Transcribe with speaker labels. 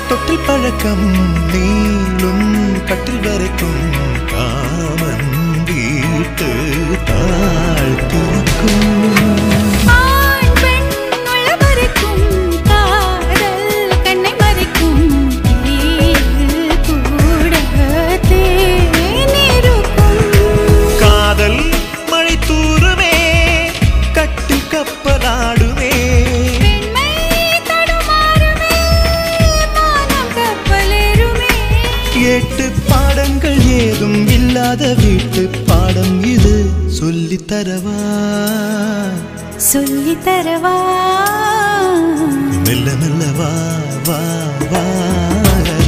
Speaker 1: தொட்டில் பழக்கம் நீளும் கட்டில் வரைக்கும் காமன் வீட்டு தாழ்த்திருக்கும்
Speaker 2: ஆண் பெண் உளவரைக்கும் காதல் கண்ணை மறைக்கும் தேரில் கூட தேனிருக்கும்
Speaker 1: காதல் மழை தூருமே கட்டில் கப்பலாடுமே
Speaker 2: பெண்மை தடுமாறுமே மானம் கப்பலேறுமே
Speaker 1: எட்டு பாடங்கள் ஏதும் இல்லாத வீட்டு பாடம் இது சொல்லித் தரவா
Speaker 2: சொல்லித் தரவா
Speaker 1: மெல்ல மெல்ல வா வா வா